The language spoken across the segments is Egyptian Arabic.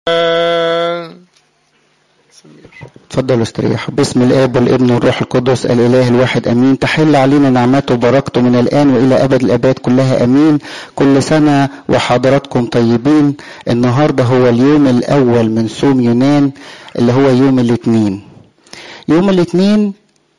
تفضلوا استريحوا باسم الاب والابن والروح القدس الاله الواحد امين تحل علينا نعمته وبركته من الان والى ابد الاباد كلها امين كل سنه وحضراتكم طيبين النهارده هو اليوم الاول من صوم يونان اللي هو يوم الاثنين يوم الاثنين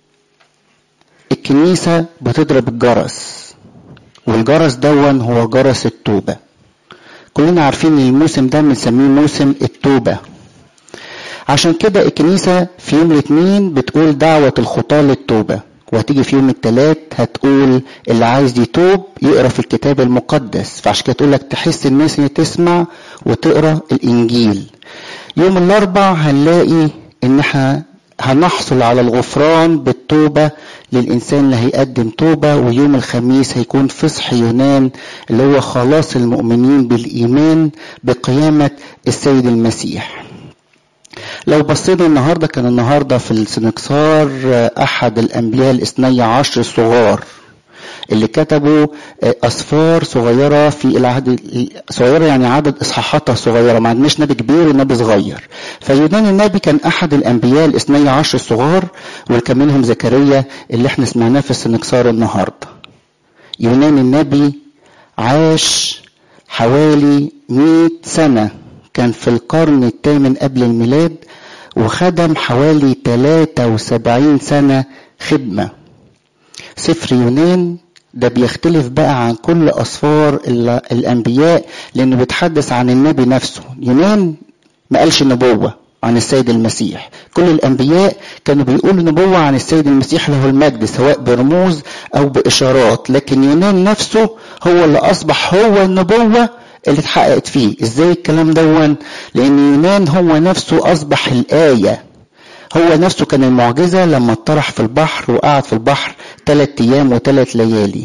الكنيسه بتضرب الجرس والجرس دون هو جرس التوبه كلنا عارفين ان الموسم ده بنسميه موسم التوبه عشان كده الكنيسة في يوم الاثنين بتقول دعوة الخطاة للتوبة وهتيجي في يوم الثلاث هتقول اللي عايز يتوب يقرا في الكتاب المقدس فعشان كده تقول لك تحس الناس ان تسمع وتقرا الانجيل يوم الاربع هنلاقي ان احنا هنحصل على الغفران بالتوبة للإنسان اللي هيقدم توبة ويوم الخميس هيكون فصح يونان اللي هو خلاص المؤمنين بالإيمان بقيامة السيد المسيح لو بصينا النهارده كان النهارده في السنكسار احد الانبياء الاثني عشر الصغار اللي كتبوا اسفار صغيره في العهد صغيره يعني عدد اصحاحاتها صغيره ما عندناش نبي كبير ونبي صغير فيونان النبي كان احد الانبياء الاثني عشر الصغار وكان منهم زكريا اللي احنا سمعناه في السنكسار النهارده يونان النبي عاش حوالي 100 سنه كان في القرن الثامن قبل الميلاد وخدم حوالي 73 سنة خدمة سفر يونان ده بيختلف بقى عن كل أسفار الأنبياء لأنه بيتحدث عن النبي نفسه يونان ما قالش نبوة عن السيد المسيح كل الأنبياء كانوا بيقولوا نبوة عن السيد المسيح له المجد سواء برموز أو بإشارات لكن يونان نفسه هو اللي أصبح هو النبوة اللي اتحققت فيه ازاي الكلام دون لان يونان هو نفسه اصبح الايه هو نفسه كان المعجزه لما اتطرح في البحر وقعد في البحر ثلاث ايام وثلاث ليالي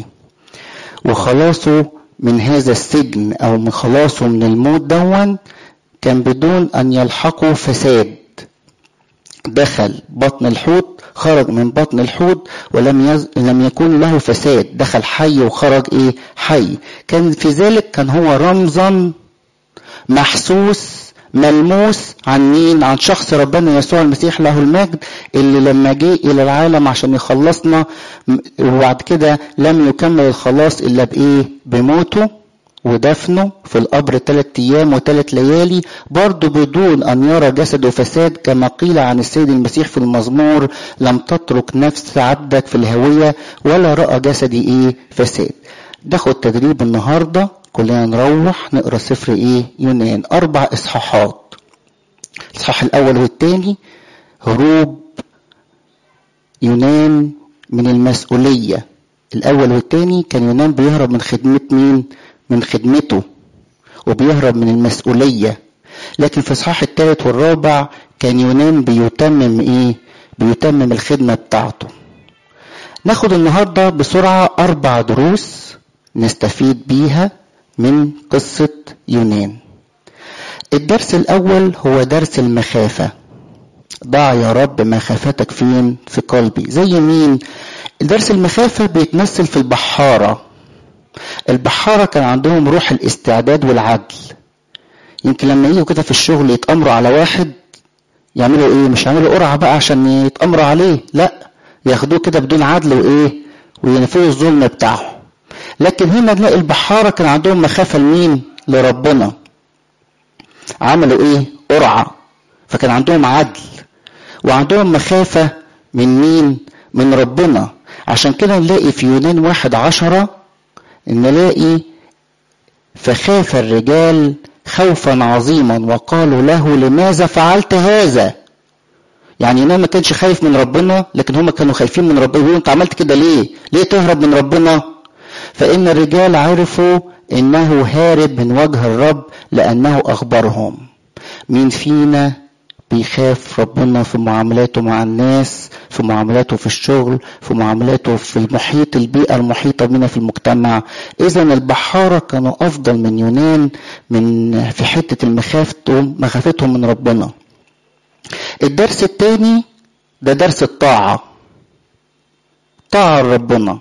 وخلاصه من هذا السجن او من خلاصه من الموت دون كان بدون ان يلحقه فساد دخل بطن الحوت خرج من بطن الحوت ولم يز... لم يكن له فساد دخل حي وخرج ايه حي كان في ذلك كان هو رمزا محسوس ملموس عن مين عن شخص ربنا يسوع المسيح له المجد اللي لما جه الى العالم عشان يخلصنا وبعد كده لم يكمل الخلاص الا بايه بموته ودفنه في القبر ثلاث ايام وثلاث ليالي برضه بدون ان يرى جسده فساد كما قيل عن السيد المسيح في المزمور لم تترك نفس عبدك في الهويه ولا راى جسدي ايه فساد ناخد تدريب النهارده كلنا نروح نقرا سفر ايه يونان اربع اصحاحات الاصحاح الاول والثاني هروب يونان من المسؤوليه الاول والثاني كان يونان بيهرب من خدمه مين من خدمته وبيهرب من المسؤولية لكن في الصحاح الثالث والرابع كان يونان بيتمم ايه بيتمم الخدمة بتاعته ناخد النهاردة بسرعة أربع دروس نستفيد بيها من قصة يونان الدرس الأول هو درس المخافة ضع يا رب مخافتك فين في قلبي زي مين درس المخافة بيتمثل في البحارة البحارة كان عندهم روح الاستعداد والعدل يمكن لما يجوا كده في الشغل يتأمروا على واحد يعملوا ايه مش يعملوا قرعة بقى عشان يتأمروا عليه لا ياخدوه كده بدون عدل وايه وينفذوا الظلم بتاعهم لكن هنا نلاقي البحارة كان عندهم مخافة لمين لربنا عملوا ايه قرعة فكان عندهم عدل وعندهم مخافة من مين من ربنا عشان كده نلاقي في يونان واحد عشرة نلاقي فخاف الرجال خوفا عظيما وقالوا له لماذا فعلت هذا يعني يونان ما كانش خايف من ربنا لكن هم كانوا خايفين من ربنا يقولوا انت عملت كده ليه ليه تهرب من ربنا فان الرجال عرفوا انه هارب من وجه الرب لانه اخبرهم مين فينا بيخاف ربنا في معاملاته مع الناس في معاملاته في الشغل في معاملاته في المحيط البيئة المحيطة بنا في المجتمع إذا البحارة كانوا أفضل من يونان من في حتة المخافتهم مخافتهم من ربنا الدرس الثاني ده درس الطاعة طاعة ربنا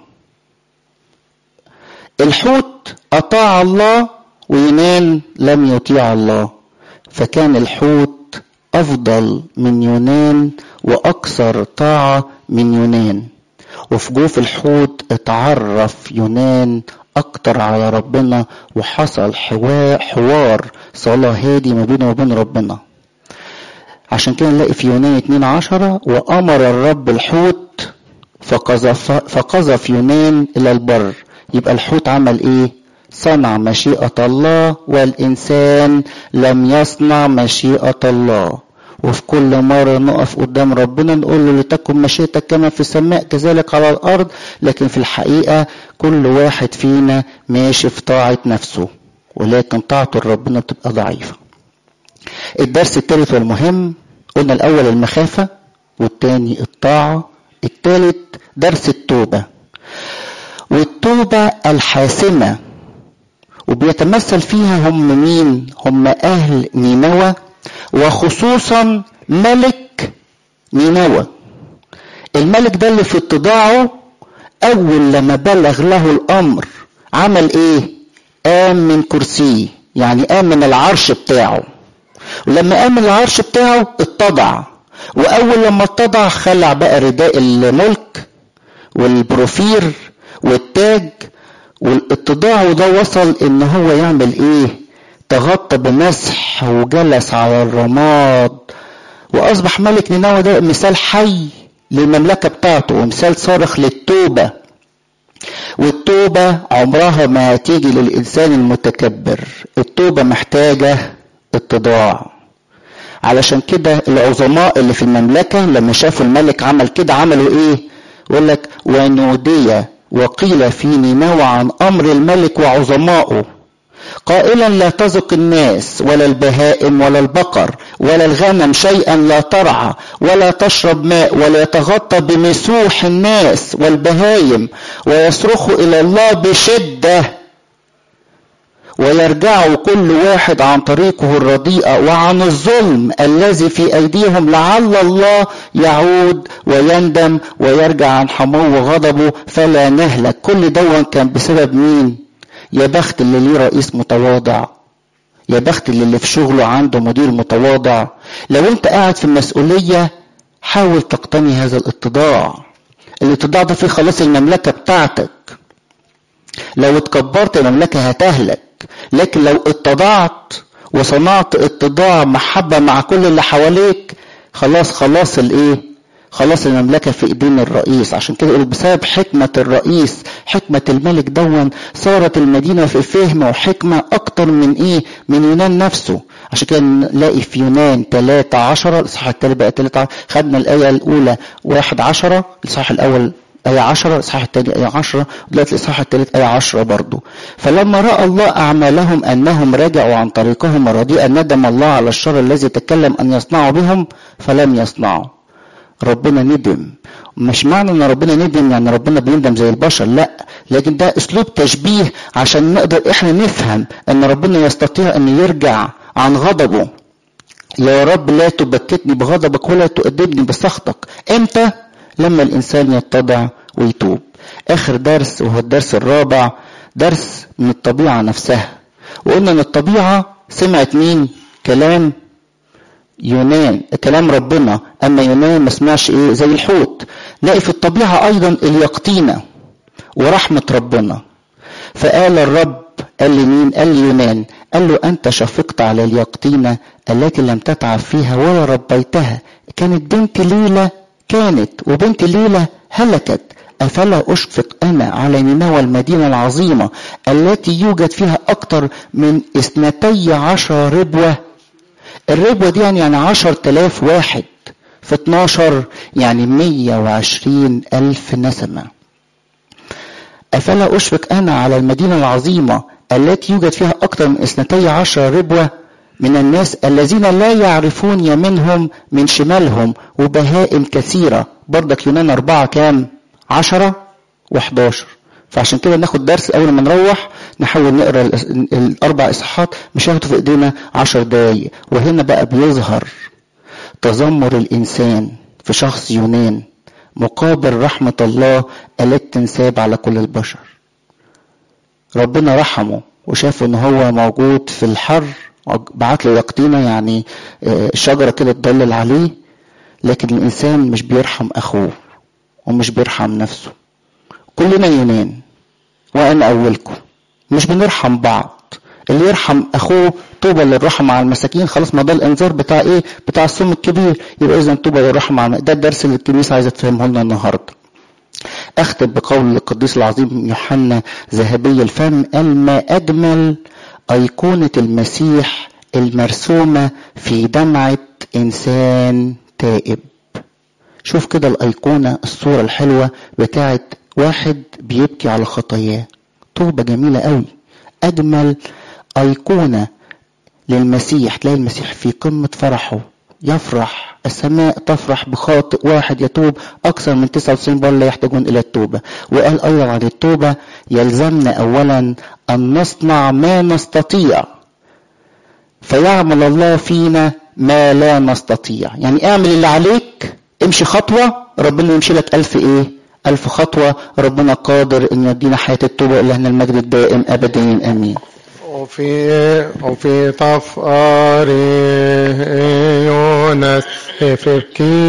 الحوت أطاع الله ويونان لم يطيع الله فكان الحوت أفضل من يونان وأكثر طاعة من يونان وفي جوف الحوت اتعرف يونان أكتر على ربنا وحصل حوار, حوار صلاة هادي ما بينه وبين ربنا عشان كده نلاقي في يونان 2 عشرة وأمر الرب الحوت فقذف, فقذف يونان إلى البر يبقى الحوت عمل إيه؟ صنع مشيئة الله والإنسان لم يصنع مشيئة الله وفي كل مرة نقف قدام ربنا نقول له لتكن مشيئتك كما في السماء كذلك على الأرض لكن في الحقيقة كل واحد فينا ماشي في طاعة نفسه ولكن طاعته لربنا بتبقى ضعيفة الدرس الثالث والمهم قلنا الأول المخافة والتاني الطاعة الثالث درس التوبة والتوبة الحاسمة وبيتمثل فيها هم مين هم أهل نينوى وخصوصا ملك نينوى الملك ده اللي في اتضاعه أول لما بلغ له الأمر عمل إيه قام من كرسيه يعني قام من العرش بتاعه ولما قام من العرش بتاعه اتضع وأول لما اتضع خلع بقى رداء الملك والبروفير والتاج والاتضاع وده وصل ان هو يعمل ايه تغطى بمسح وجلس على الرماد واصبح ملك نينوى ده مثال حي للمملكة بتاعته ومثال صارخ للتوبة والتوبة عمرها ما تيجي للإنسان المتكبر التوبة محتاجة اتضاع علشان كده العظماء اللي في المملكة لما شافوا الملك عمل كده عملوا ايه يقول لك ونودي وقيل في نينوى عن امر الملك وعظمائه قائلا لا تزق الناس ولا البهائم ولا البقر ولا الغنم شيئا لا ترعى ولا تشرب ماء ولا يتغطى بمسوح الناس والبهايم ويصرخ الى الله بشده ويرجع كل واحد عن طريقه الرديئة وعن الظلم الذي في أيديهم لعل الله يعود ويندم ويرجع عن حمو وغضبه فلا نهلك كل دون كان بسبب مين يا بخت اللي ليه رئيس متواضع يا بخت اللي في شغله عنده مدير متواضع لو انت قاعد في المسؤولية حاول تقتني هذا الاتضاع الاتضاع ده فيه خلاص المملكة بتاعتك لو اتكبرت المملكة هتهلك لكن لو اتضعت وصنعت اتضاع محبة مع كل اللي حواليك خلاص خلاص الايه خلاص المملكة في ايدين الرئيس عشان كده يقول بسبب حكمة الرئيس حكمة الملك دون صارت المدينة في فهم وحكمة اكتر من ايه من يونان نفسه عشان كده نلاقي في يونان 13 الاصحاح التالي بقى 13 خدنا الايه الاولى 1 10 الاصحاح الاول آية 10 الإصحاح الثاني آية 10 ودلوقتي الإصحاح الثالث آية 10 برضه فلما رأى الله أعمالهم أنهم رجعوا عن طريقهم الرديئة ندم الله على الشر الذي تكلم أن يصنعوا بهم فلم يصنعوا ربنا ندم مش معنى ان ربنا ندم يعني ربنا بيندم زي البشر لا لكن ده اسلوب تشبيه عشان نقدر احنا نفهم ان ربنا يستطيع ان يرجع عن غضبه يا رب لا تبكتني بغضبك ولا تؤدبني بسخطك امتى لما الانسان يتضع ويتوب اخر درس وهو الدرس الرابع درس من الطبيعه نفسها وقلنا ان الطبيعه سمعت مين كلام يونان كلام ربنا اما يونان ما سمعش ايه زي الحوت نلاقي في الطبيعه ايضا اليقطينه ورحمه ربنا فقال الرب قال لي مين قال لي يونان قال له انت شفقت على اليقطينه التي لم تتعب فيها ولا ربيتها كانت بنت ليله كانت وبنت ليلة هلكت أفلا أشفق أنا على نينوى المدينة العظيمة التي يوجد فيها أكثر من اثنتي عشر ربوة الربوة دي يعني, يعني عشر تلاف واحد في 12 يعني 120 ألف نسمة أفلا أشفق أنا على المدينة العظيمة التي يوجد فيها أكثر من اثنتي عشر ربوة من الناس الذين لا يعرفون يمينهم من شمالهم وبهائم كثيرة برضك يونان أربعة كام عشرة وحداشر فعشان كده ناخد درس أول ما نروح نحاول نقرا الأربع إصحاحات مش هياخدوا في إيدينا عشر دقايق وهنا بقى بيظهر تذمر الإنسان في شخص يونان مقابل رحمة الله التي تنساب على كل البشر ربنا رحمه وشاف ان هو موجود في الحر بعت له يقطينة يعني شجرة كده تضلل عليه لكن الإنسان مش بيرحم أخوه ومش بيرحم نفسه كلنا يونان وأنا أولكم مش بنرحم بعض اللي يرحم أخوه طوبى للرحمة على المساكين خلاص ما ده الإنذار بتاع إيه بتاع الصوم الكبير يبقى إذا طوبى للرحمة على ده الدرس اللي الكنيسة عايزة تفهمه لنا النهاردة أختم بقول القديس العظيم يوحنا ذهبي الفم قال ما أجمل أيقونة المسيح المرسومة في دمعة إنسان تائب شوف كده الأيقونة الصورة الحلوة بتاعت واحد بيبكي على خطاياه توبة جميلة قوي أجمل أيقونة للمسيح تلاقي المسيح في قمة فرحه يفرح السماء تفرح بخاطئ واحد يتوب أكثر من 99 بار لا يحتاجون إلى التوبة وقال أيضا عن التوبة يلزمنا أولا أن نصنع ما نستطيع فيعمل الله فينا ما لا نستطيع يعني اعمل اللي عليك امشي خطوة ربنا يمشي لك ألف إيه ألف خطوة ربنا قادر أن يدينا حياة التوبة إلهنا المجد الدائم أبدا آمين وفي وفي طفار يونس في